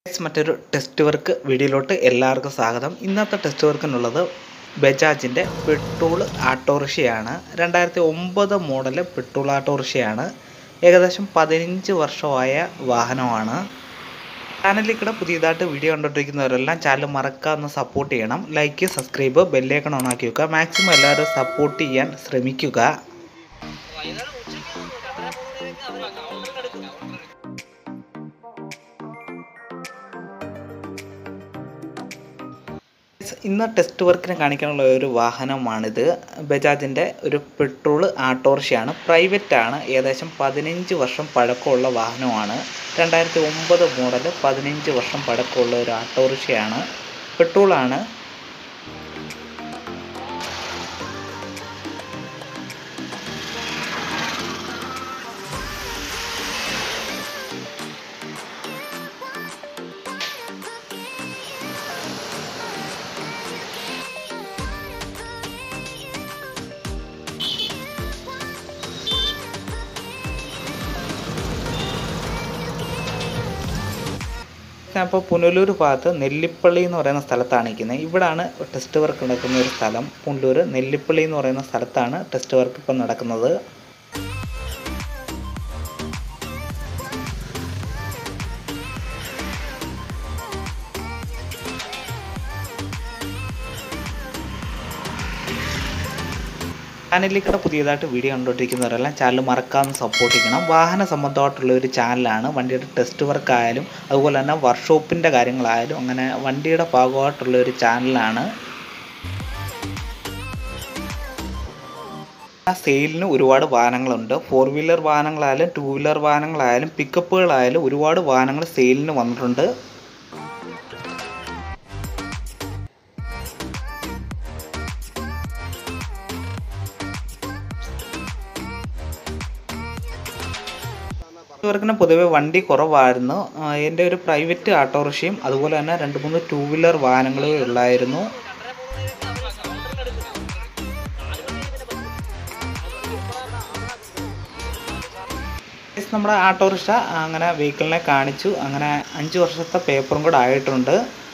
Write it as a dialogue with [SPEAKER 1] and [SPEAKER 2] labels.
[SPEAKER 1] Guys, മറ്റൊരു test work വീഡിയോയിലോട്ട് എല്ലാവർക്കും സ്വാഗതം ഇന്നത്തെ ടെസ്റ്റ് വർക്കിനുള്ളത് ബജാജിൻ്റെ പെട്രോൾ ആട്ടോറിക്ഷയാണ് രണ്ടായിരത്തി ഒമ്പത് മോഡൽ പെട്രോൾ ആട്ടോറിക്ഷയാണ് ഏകദേശം പതിനഞ്ച് വർഷമായ വാഹനമാണ് ചാനലിൽ കൂടെ പുതിയതായിട്ട് വീഡിയോ കണ്ടുകൊണ്ടിരിക്കുന്നവരെല്ലാം ചാനൽ മറക്കാതെ സപ്പോർട്ട് ചെയ്യണം ലൈക്ക് സബ്സ്ക്രൈബ് ബെല്ലേക്കൺ ഓണാക്കി വെക്കുക മാക്സിമം എല്ലാവരും സപ്പോർട്ട് ചെയ്യാൻ ശ്രമിക്കുക ഇന്ന് ടെസ്റ്റ് വർക്കിന് കാണിക്കാനുള്ള ഒരു വാഹനമാണിത് ബജാജിൻ്റെ ഒരു പെട്രോൾ ആട്ടോറിക്ഷയാണ് പ്രൈവറ്റ് ആണ് ഏകദേശം പതിനഞ്ച് വർഷം പഴക്കമുള്ള വാഹനമാണ് രണ്ടായിരത്തി ഒമ്പത് മോഡൽ പതിനഞ്ച് വർഷം പഴക്കമുള്ള ഒരു ആട്ടോറിക്ഷയാണ് പെട്രോളാണ് ഞാനിപ്പോൾ പുനലൂർ ഭാഗത്ത് നെല്ലിപ്പള്ളി എന്ന് പറയുന്ന സ്ഥലത്താണ് നിൽക്കുന്നത് ഇവിടാണ് ടെസ്റ്റ് വർക്ക് നടക്കുന്ന ഒരു സ്ഥലം പുനലൂർ നെല്ലിപ്പള്ളി എന്ന് പറയുന്ന സ്ഥലത്താണ് ടെസ്റ്റ് വർക്ക് ഇപ്പം നടക്കുന്നത് ചാനലിൽ കൂടെ പുതിയതായിട്ട് വീഡിയോ കണ്ടുകൊണ്ടിരിക്കുന്നവരെല്ലാം ചാനൽ മറക്കാതെ സപ്പോർട്ട് ചെയ്യണം വാഹന സംബന്ധമായിട്ടുള്ള ഒരു ചാനലാണ് വണ്ടിയുടെ ടെസ്റ്റ് വർക്ക് ആയാലും അതുപോലെ തന്നെ വർക്ക്ഷോപ്പിൻ്റെ കാര്യങ്ങളായാലും അങ്ങനെ വണ്ടിയുടെ ഭാഗമായിട്ടുള്ള ഒരു ചാനലാണ് സെയിലിന് ഒരുപാട് വാഹനങ്ങളുണ്ട് ഫോർ വീലർ വാഹനങ്ങളായാലും ടു വീലർ വാഹനങ്ങളായാലും പിക്കപ്പുകളായാലും ഒരുപാട് വാഹനങ്ങൾ സെയിലിന് വന്നിട്ടുണ്ട് ഇവർക്കിന് പൊതുവെ വണ്ടി കുറവായിരുന്നു എൻ്റെ ഒരു പ്രൈവറ്റ് ഓട്ടോറിക്ഷയും അതുപോലെ തന്നെ രണ്ട് മൂന്ന് ടൂ വീലർ വാഹനങ്ങളും ഉള്ളായിരുന്നു നമ്മുടെ ഓട്ടോറിക്ഷ അങ്ങനെ വെഹിക്കിളിനെ കാണിച്ചു അങ്ങനെ അഞ്ച് വർഷത്തെ പേപ്പറും കൂടെ ആയിട്ടുണ്ട്